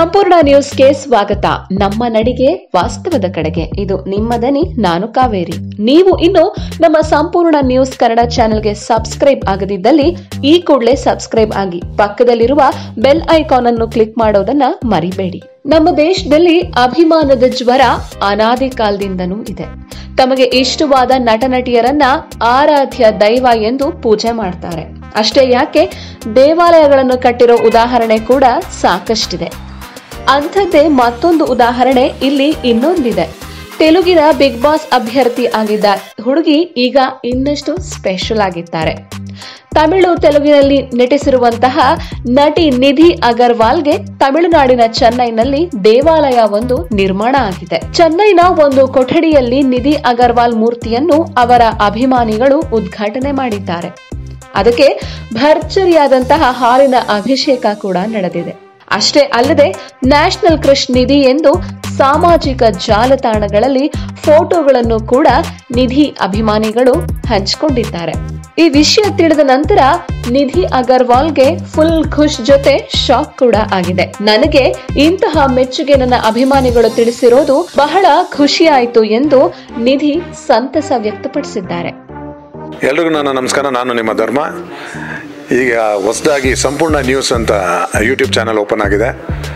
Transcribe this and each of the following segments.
ಸಂಪೂರ್ಣ ನ್ಯೂಸ್ಗೆ ಸ್ವಾಗತ ನಮ್ಮ ನಡಿಗೆ ವಾಸ್ತವದ ಕಡೆಗೆ ಇದು ನಿಮ್ಮ ದನಿ ನಾನು ಕಾವೇರಿ ನೀವು ಇನ್ನು ನಮ್ಮ ಸಂಪೂರ್ಣ ನ್ಯೂಸ್ ಕನ್ನಡ ಚಾನೆಲ್ಗೆ ಸಬ್ಸ್ಕ್ರೈಬ್ ಆಗದಿದ್ದಲ್ಲಿ ಈ ಕೂಡಲೇ ಸಬ್ಸ್ಕ್ರೈಬ್ ಆಗಿ ಪಕ್ಕದಲ್ಲಿರುವ ಬೆಲ್ ಐಕಾನ್ ಅನ್ನು ಕ್ಲಿಕ್ ಮಾಡೋದನ್ನ ಮರಿಬೇಡಿ ನಮ್ಮ ದೇಶದಲ್ಲಿ ಅಭಿಮಾನದ ಜ್ವರ ಅನಾದಿ ಕಾಲದಿಂದನೂ ಇದೆ ತಮಗೆ ಇಷ್ಟವಾದ ನಟ ನಟಿಯರನ್ನ ಆರಾಧ್ಯ ದೈವ ಎಂದು ಪೂಜೆ ಮಾಡ್ತಾರೆ ಅಷ್ಟೇ ಯಾಕೆ ದೇವಾಲಯಗಳನ್ನು ಕಟ್ಟಿರೋ ಉದಾಹರಣೆ ಕೂಡ ಸಾಕಷ್ಟಿದೆ ಅಂಥದ್ದೇ ಮತ್ತೊಂದು ಉದಾಹರಣೆ ಇಲ್ಲಿ ಇನ್ನೊಂದಿದೆ ತೆಲುಗಿನ ಬಿಗ್ ಬಾಸ್ ಅಭ್ಯರ್ಥಿ ಆಗಿದ್ದ ಹುಡುಗಿ ಈಗ ಇನ್ನಷ್ಟು ಸ್ಪೆಷಲ್ ಆಗಿದ್ದಾರೆ ತಮಿಳು ತೆಲುಗಿನಲ್ಲಿ ನಟಿಸಿರುವಂತಹ ನಟಿ ನಿಧಿ ಅಗರ್ವಾಲ್ಗೆ ತಮಿಳುನಾಡಿನ ಚೆನ್ನೈನಲ್ಲಿ ದೇವಾಲಯ ಒಂದು ನಿರ್ಮಾಣ ಆಗಿದೆ ಚೆನ್ನೈನ ಒಂದು ಕೊಠಡಿಯಲ್ಲಿ ನಿಧಿ ಅಗರ್ವಾಲ್ ಮೂರ್ತಿಯನ್ನು ಅವರ ಅಭಿಮಾನಿಗಳು ಉದ್ಘಾಟನೆ ಮಾಡಿದ್ದಾರೆ ಅದಕ್ಕೆ ಭರ್ಜರಿಯಾದಂತಹ ಹಾಲಿನ ಅಭಿಷೇಕ ಕೂಡ ನಡೆದಿದೆ ಅಷ್ಟೇ ಅಲ್ಲದೆ ನ್ಯಾಷನಲ್ ಕ್ರಶ್ ನಿಧಿ ಎಂದು ಸಾಮಾಜಿಕ ಜಾಲತಾಣಗಳಲ್ಲಿ ಫೋಟೋಗಳನ್ನು ಕೂಡ ನಿಧಿ ಅಭಿಮಾನಿಗಳು ಹಂಚಿಕೊಂಡಿದ್ದಾರೆ ಈ ವಿಷಯ ತಿಳಿದ ನಂತರ ನಿಧಿ ಅಗರ್ವಾಲ್ಗೆ ಫುಲ್ ಖುಷ್ ಜೊತೆ ಶಾಕ್ ಕೂಡ ಆಗಿದೆ ನನಗೆ ಇಂತಹ ಮೆಚ್ಚುಗೆ ನನ್ನ ಅಭಿಮಾನಿಗಳು ತಿಳಿಸಿರೋದು ಬಹಳ ಖುಷಿಯಾಯಿತು ಎಂದು ನಿಧಿ ಸಂತಸ ವ್ಯಕ್ತಪಡಿಸಿದ್ದಾರೆ ಎಲ್ರಿಗೂ ನನ್ನ ನಮಸ್ಕಾರ ನಾನು ನಿಮ್ಮ ಧರ್ಮ ಈಗ ಹೊಸದಾಗಿ ಸಂಪೂರ್ಣ ನ್ಯೂಸ್ ಅಂತ ಯೂಟ್ಯೂಬ್ ಚಾನಲ್ ಓಪನ್ ಆಗಿದೆ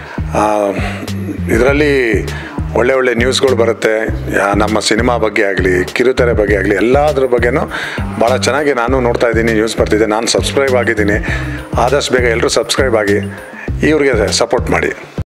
ಇದರಲ್ಲಿ ಒಳ್ಳೆ ಒಳ್ಳೆ ನ್ಯೂಸ್ಗಳು ಬರುತ್ತೆ ಯಾ- ನಮ್ಮ ಸಿನಿಮಾ ಬಗ್ಗೆ ಆಗಲಿ ಕಿರುತೆರೆ ಬಗ್ಗೆ ಆಗಲಿ ಎಲ್ಲದ್ರ ಬಗ್ಗೆನೂ ಭಾಳ ಚೆನ್ನಾಗಿ ನಾನು ನೋಡ್ತಾ ಇದ್ದೀನಿ ನ್ಯೂಸ್ ಬರ್ತಿದೆ ನಾನು ಸಬ್ಸ್ಕ್ರೈಬ್ ಆಗಿದ್ದೀನಿ ಆದಷ್ಟು ಬೇಗ ಎಲ್ಲರೂ ಸಬ್ಸ್ಕ್ರೈಬ್ ಆಗಿ ಇವ್ರಿಗೆ ಸಪೋರ್ಟ್ ಮಾಡಿ